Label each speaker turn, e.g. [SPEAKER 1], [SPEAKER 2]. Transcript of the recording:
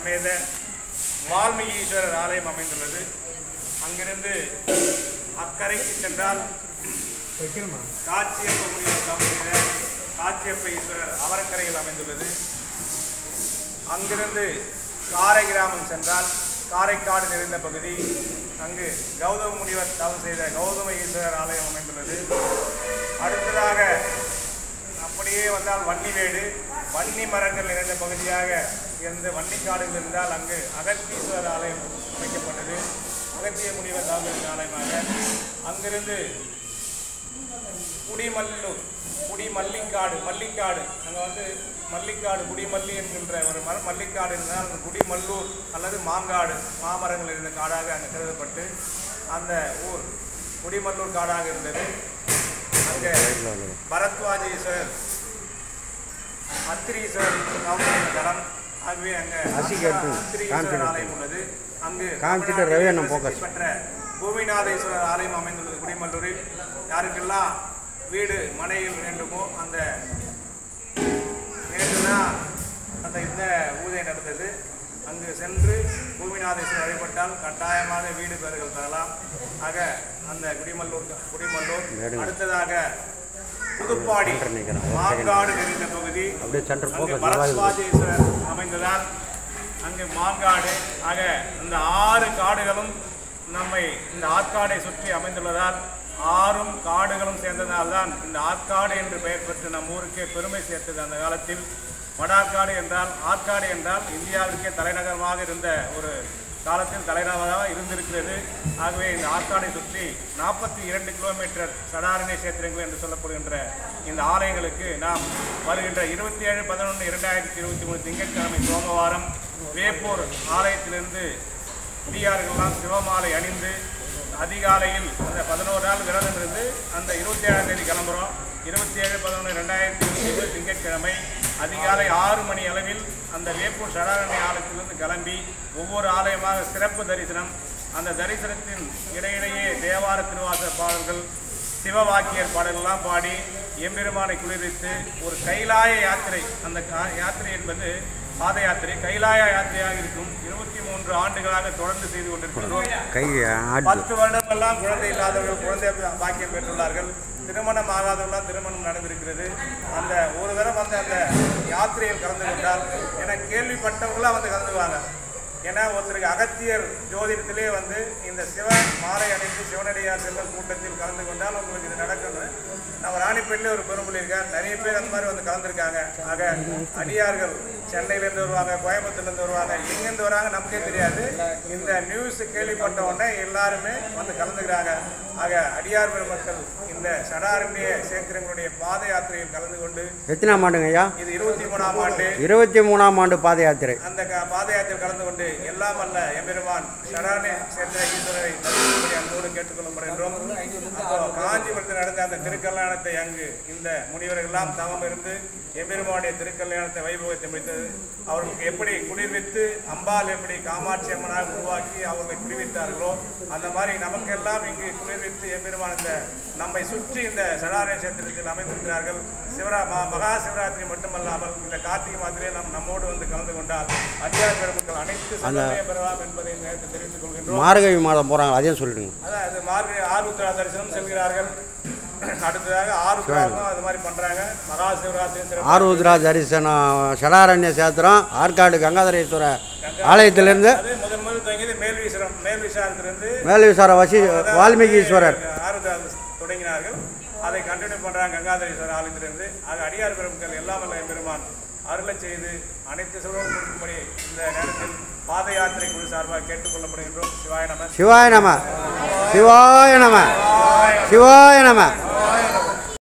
[SPEAKER 1] சமேத வால்மீகீஸ்வரர் ஆலயம் அமைந்துள்ளது அங்கிருந்து அக்கரைக்கு சென்றால் காட்சியப்ப முனிவர் தவம் செய்த காட்சியப்ப ஈஸ்வரர் அவரக்கரையில் அமைந்துள்ளது அங்கிருந்து காரை கிராமம் சென்றால் காரைக்காடு நிறைந்த பகுதி அங்கு கௌதம முனிவர் தவம் செய்த கௌதம ஈஸ்வரர் ஆலயம் அமைந்துள்ளது அடுத்ததாக அப்படியே வந்தால் வன்னிமேடு வன்னி மரங்கள் நிறைந்த பகுதியாக இருந்து வன்னிக்காடுகள் இருந்தால் அங்கு அகத்தீஸ்வரர் ஆலயம் அமைக்கப்பட்டது அகத்திய முனிவர் தவம் செய்த ஆலயமாக அங்கிருந்து குடிமல்லூர் குடிமல்லிக்காடு மல்லிக்காடு அங்கே வந்து மல்லிக்காடு குடிமல்லி என்கின்ற ஒரு மரம் மல்லிக்காடு இருந்தால் அந்த குடிமல்லூர் அல்லது மாங்காடு மாமரங்கள் இருந்த காடாக அங்கே கருதப்பட்டு அந்த ஊர் குடிமல்லூர் காடாக இருந்தது அங்கே பரத்வாஜீஸ்வரர் அத்திரீஸ்வரர் காவல் தலம் ஆகவே அங்கே
[SPEAKER 2] அசிகட்டு,
[SPEAKER 1] அத்திரீஸ்வரர்
[SPEAKER 2] காமிச்சிட்டு.
[SPEAKER 1] ஆலயம் உள்ளது அங்கு
[SPEAKER 2] காமிச்சிட்டு
[SPEAKER 1] தமிழ்நாட்டிலே
[SPEAKER 2] ரவி அண்ணன்
[SPEAKER 1] பிரசித்தி
[SPEAKER 2] focus.
[SPEAKER 1] பெற்ற பூமிநாதேஸ்வரர் ஆலயம் அமைந்துள்ளது குடிமல்லூரில் யாருக்கெல்லாம் வீடு மனையில் வேண்டுமோ அந்த வேண்டுனா அந்த இந்த பூஜை நடந்தது அங்கு சென்று பூமிநாதேஸ்வரர் வழிபட்டால் கட்டாயமாக வீடு பேர்கள் பெறலாம் ஆக அந்த குடிமல்லூர் குடிமல்லூர்
[SPEAKER 2] வேடுங்க.
[SPEAKER 1] அடுத்ததாக புதுப்பாடி
[SPEAKER 2] சென்டர் நிக்கிறேன். ஒரு
[SPEAKER 1] மாங்காடு நிறைந்த பகுதி
[SPEAKER 2] அப்படியே சென்டர்
[SPEAKER 1] அங்கு
[SPEAKER 2] focus நல்லா இருக்குது.
[SPEAKER 1] பரத்வாஜேஸ்வரர் அமைந்ததால் அங்கு மாங்காடு ஆக இந்த ஆறு காடுகளும் நம்மை இந்த ஆற்காடை சுற்றி அமைந்துள்ளதால் ஆறும் காடுகளும் சேர்ந்ததால் தான் இந்த ஆற்காடு என்று பெயர் பெற்று நம் ஊருக்கே பெருமை சேர்த்தது அந்த காலத்தில் வடார்காடு என்றால் ஆற்காடு என்றால் இந்தியாவிற்கே தலைநகரமாக இருந்த ஒரு காலத்தில் தலைநகராக இருந்திருக்கிறது ஆகவே இந்த ஆற்காடை சுற்றி நாற்பத்தி இரண்டு கிலோமீட்டர் சடாரணி சேத்திரங்கள் என்று சொல்லப்படுகின்ற இந்த ஆலயங்களுக்கு நாம் வருகின்ற இருபத்தி ஏழு பதினொன்று இரண்டாயிரத்தி இருபத்தி மூணு திங்கட்கிழமை சோமவாரம் வேப்பூர் ஆலயத்திலிருந்து அடியார்கள்லாம் சிவமாலை அணிந்து அதிகாலையில் அந்த பதினோரு நாள் விரதம் இருந்து அந்த இருபத்தி ஏழாம் தேதி கிளம்புறோம் இருபத்தி ஏழு பதினொன்று ரெண்டாயிரத்தி இருபத்தி மூணு திங்கட்கிழமை அதிகாலை ஆறு மணி அளவில் அந்த வேப்பூர் சடாரணி ஆலயத்திலிருந்து கிளம்பி ஒவ்வொரு ஆலயமாக சிறப்பு தரிசனம் அந்த தரிசனத்தின் இடையிடையே தேவார திருவாச பாடல்கள் சிவவாக்கியர் பாடல்கள்லாம் பாடி எம்பெருமானை குளிர்வித்து ஒரு கைலாய யாத்திரை அந்த கா- யாத்திரை என்பது பாத யாத்திரை கைலாய யாத்திரையாக இருக்கும் இருபத்தி மூன்று ஆண்டுகளாக தொடர்ந்து செய்து கொண்டிருக்கிறோம்
[SPEAKER 2] கை ஆடு
[SPEAKER 1] பத்து வருடமெல்லாம் குழந்தை இல்லாதவர்கள் குழந்தை பாக்கியம் பெற்றுள்ளார்கள் திருமணம் ஆகாதவர்களாம் திருமணம் நடந்திருக்கிறது அந்த ஒரு தடவை வந்து அந்த யாத்திரையில் கலந்து கொண்டால் என கேள்விப்பட்டவங்களாம் வந்து கலந்துக்குவாங்க ஏன்னா ஒருத்தருக்கு அகத்தியர் ஜோதிடத்திலே வந்து இந்த சிவ மாலை அணிந்து சிவனடியார் செல்லும் கூட்டத்தில் கலந்து கொண்டால் உங்களுக்கு இது நடக்கணும் நம்ம ராணிப்பேட்டில் ஒரு பெரும்புள்ளி இருக்கார் நிறைய பேர் அந்த மாதிரி வந்து கலந்துருக்காங்க ஆக அடியார்கள் சென்னையிலேருந்து வருவாங்க கோயம்புத்தூர்லேருந்து வருவாங்க எங்கேருந்து வராங்க நமக்கே தெரியாது இந்த நியூஸ் கேள்விப்பட்ட உடனே எல்லாருமே வந்து கலந்துக்கிறாங்க ஆக அடியார் பெருமக்கள் இந்த சடாரண்ய சேத்திரங்களுடைய பாத யாத்திரையில் கலந்து கொண்டு
[SPEAKER 2] எத்தனாம் ஆண்டுங்க ஐயா
[SPEAKER 1] இது இருபத்தி மூணாம் ஆண்டு
[SPEAKER 2] இருபத்தி மூணாம் ஆண்டு பாத யாத்திரை
[SPEAKER 1] அந்த க- பாத யாத்திரையில் கலந்து கொண்டு எல்லாம் அல்ல எம்பெருமான் சடாரண்ய சேத்திர ஈஸ்வரரை தரிசிக்கும்படி அன்போடு கேட்டுக்கொள்ளப்படுகின்றோம் அப்போ காஞ்சிபுரத்தில் நடந்த அந்த திருக்கல்யாணத்தை அங்கு இந்த முனிவர்கள்லாம் தவம் இருந்து எம்பெருமானுடைய திருக்கல்யாணத்தை வைபவத்தை முடித்தது அவர்களுக்கு எப்படி குளிர்வித்து அம்பாள் எப்படி காமாட்சி அம்மனாக உருவாக்கி அவர்களை குளிர்வித்தார்களோ அந்த மாதிரி நமக்கெல்லாம் இங்கு குளிர்வித்து எம்பெருமான் இந்த நம்மை சுற்றி இந்த சடாரண்ய சேத்திரத்தில் அமைந்திருக்கிறார்கள் சிவரா ம- மகா சிவராத்திரி மட்டுமல்லாமல் இந்த கார்த்திகை மாதத்திலே நாம் நம்மோடு வந்து கலந்து கொண்டால் அத்தியார் பெருமக்கள் அனைத்து சந்தோஷமே பெறலாம் என்பதை இந்த நேரத்தில் தெரிவித்துக் கொள்கின்றோம்
[SPEAKER 2] மார்கழி மாதம் போகிறாங்க அதையும் சொல்லிடுங்க
[SPEAKER 1] அதான் அது மார்கழி ஆருத்ரா தரிசனம் செல்கிறார்கள் அடுத்ததாக ஆருத்ராவும் அது மாதிரி பண்றாங்க மகா சிவராத்திரி சிறப்பு
[SPEAKER 2] ஆருத்ரா தரிசனம் சடாரண்ய சேத்திரம் ஆற்காடு கங்காதரேஸ்வர ஆலயத்திலிருந்து
[SPEAKER 1] அது முதல் முதல் தொடங்கியது மேல்வீசரம் மேல்விசாரத்திலிருந்து
[SPEAKER 2] மேல்விசார வசி வால்மீகீஸ்வரர்
[SPEAKER 1] ஆருத்ரா தொடங்கினார்கள் அதை கண்டினியூ பண்றாங்க கங்காதரேஸ்வரர் ஆலயத்திலிருந்து ஆக அடியார் பெருமக்கள் எல்லாம் வல்ல பெருமான் அருளை செய்து அனைத்து சிவரும் கொடுக்கும்படி இந்த நேரத்தில் பாத யாத்திரை குழு சார்பாக கேட்டுக்கொள்ளப்படுகின்றோம் சிவாய நம
[SPEAKER 2] சிவாய நம சிவாய நம சிவாய நம